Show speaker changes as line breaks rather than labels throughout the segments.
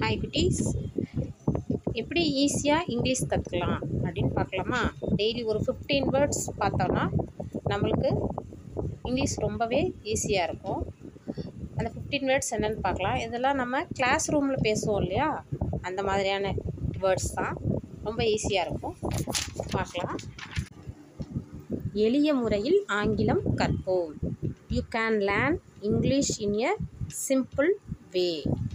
hi குட்டீஸ் எப்படி ஈஸியாக இங்கிலீஷ் கற்றுக்கலாம் அப்படின்னு பார்க்கலாமா டெய்லி ஒரு ஃபிஃப்டீன் வேர்ட்ஸ் பார்த்தோன்னா நம்மளுக்கு இங்கிலீஷ் ரொம்பவே ஈஸியாக இருக்கும் அந்த ஃபிஃப்டீன் வேர்ட்ஸ் என்னென்னு பார்க்கலாம் இதெல்லாம் நம்ம கிளாஸ் ரூமில் பேசுவோம் இல்லையா அந்த மாதிரியான வேர்ட்ஸ் தான் ரொம்ப ஈஸியாக இருக்கும் பார்க்கலாம் எளிய முறையில் ஆங்கிலம் கற்போம் you can learn English in a simple way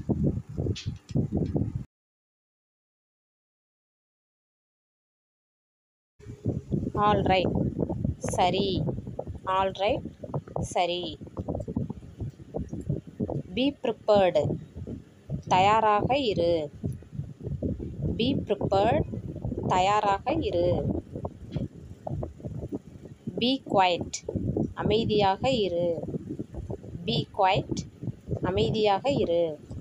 all right சரி ஆல் ரைட் சரி பி ப்ரிப்பேர்டு தயாராக இரு பி ப்ரிப்பேர்ட் தயாராக இரு பி குவைட் அமைதியாக இரு பி குவைட் அமைதியாக இரு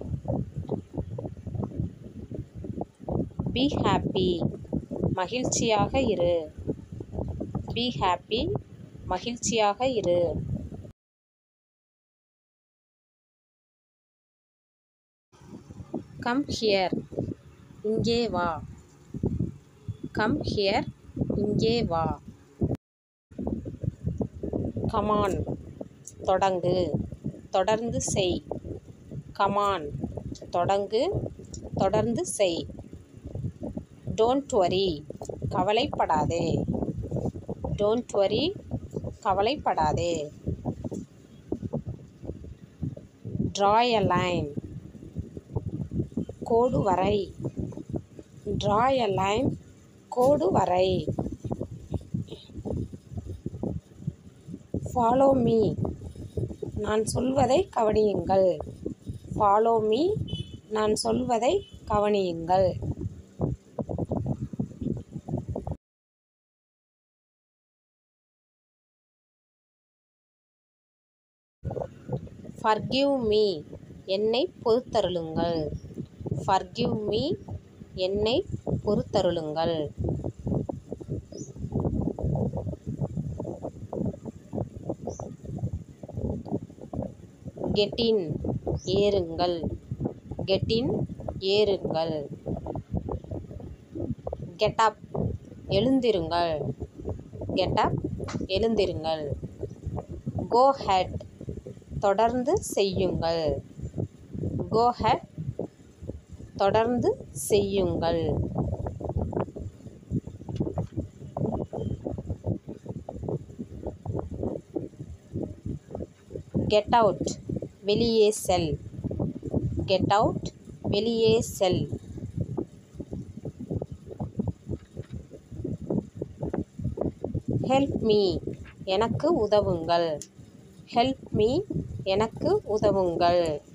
பி ஹாப்பி மகிழ்ச்சியாக இரு பி ஹாப்பி மகிழ்ச்சியாக இரு கம் ஹியர் இங்கே வா கம் ஹியர் இங்கே வா கமான் தொடங்கு தொடர்ந்து செய் கமான் தொடங்கு தொடர்ந்து செய் டோன்ட் வரி கவலைப்படாதே டோன்ட் வரி கவலைப்படாதே ட்ராய் அ லைன் கோடு வரை ட்ராய் அ லைன் கோடு வரை ஃபாலோ மீ நான் சொல்வதை கவனியுங்கள் ஃபாலோ மீ நான் சொல்வதை கவனியுங்கள் ஃபர்கிவ் மீ என்னை பொறுத்தருளுங்கள் ஃபர்கிவ் மீ என்னை பொறுத்தருளுங்கள் கெட்டின் ஏறுங்கள் கெட்டின் ஏறுங்கள் கெட்டப் எழுந்திருங்கள் கெட்டப் எழுந்திருங்கள் கோ ஹெட் தொடர்ந்து செய்யுங்கள் கோ ஹெட் தொடர்ந்து செய்யுங்கள் கெட் அவுட் வெளியே செல் கெட் அவுட் வெளியே செல் ஹெல்ப் மீ எனக்கு உதவுங்கள் ஹெல்ப் மீ எனக்கு உதவுங்கள்